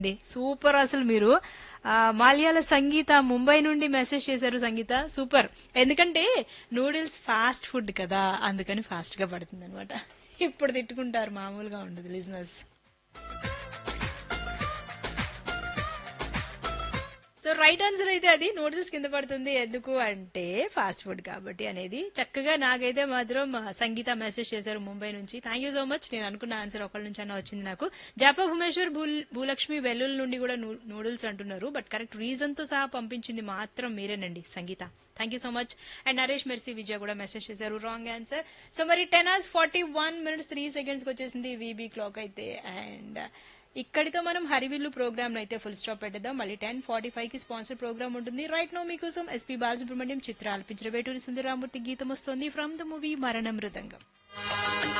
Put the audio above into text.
అండి. సూపర్ అసలు మీరు ఆ, మాల్యాల సంగీత ముంబై నుండి మెసేజ్ చేశారు సంగీత సూపర్ ఎందుకంటే నూడిల్స్ ఫాస్ట్ ఫుడ్ కదా అందుకని ఫాస్ట్ గా పడుతుంది అనమాట ఇప్పుడు తిట్టుకుంటారు మామూలుగా ఉండదు లిజినెస్ సో రైట్ ఆన్సర్ అయితే అది నూడిల్స్ కింద పడుతుంది ఎందుకు అంటే ఫాస్ట్ ఫుడ్ కాబట్టి అనేది చక్కగా నాకైతే మాత్రం ఆ, సంగీత మెసేజ్ చేశారు ముంబై నుంచి థ్యాంక్ యూ సో మచ్ నేను అనుకున్న ఆన్సర్ ఒకళ్ళ నుంచి అన్న వచ్చింది నాకు జాపా భువనేశ్వర్ భూల్- భూలక్ష్మి వెల్లుల్ నుండి కూడా నూ- నూడిల్స్ అంటున్నారు బట్ కరెక్ట్ రీజన్ తో సహా పంపించింది మాత్రం మీరేనండి Sangeetha thank you so much and Naresh Mercy Vijaya కూడా మెసేజ్ చేశారు రాంగ్ ఆన్సర్ సో మరి ten hours forty one minutes three seconds వచ్చేసింది వీబీ క్లాక్ అయితే అండ్ ఇక్కడితో మనం హరివిల్లు ప్రోగ్రామ్ అయితే ఫుల్ స్టాప్ పెట్టేద్దాం మళ్ళీ టెన్ ఫార్టీ ఫైవ్ కి స్పాన్సర్ ప్రోగ్రామ్ ఉంటుంది రైట్ నో మీకోసం ఎస్పీ బాలసుబ్రహ్మణ్యం చిత్ర ఆలపించిన వేటూరి సుందరరామూర్తి గీతం వస్తుంది ఫ్రమ్ ద మూవీ మరణ మృదంగం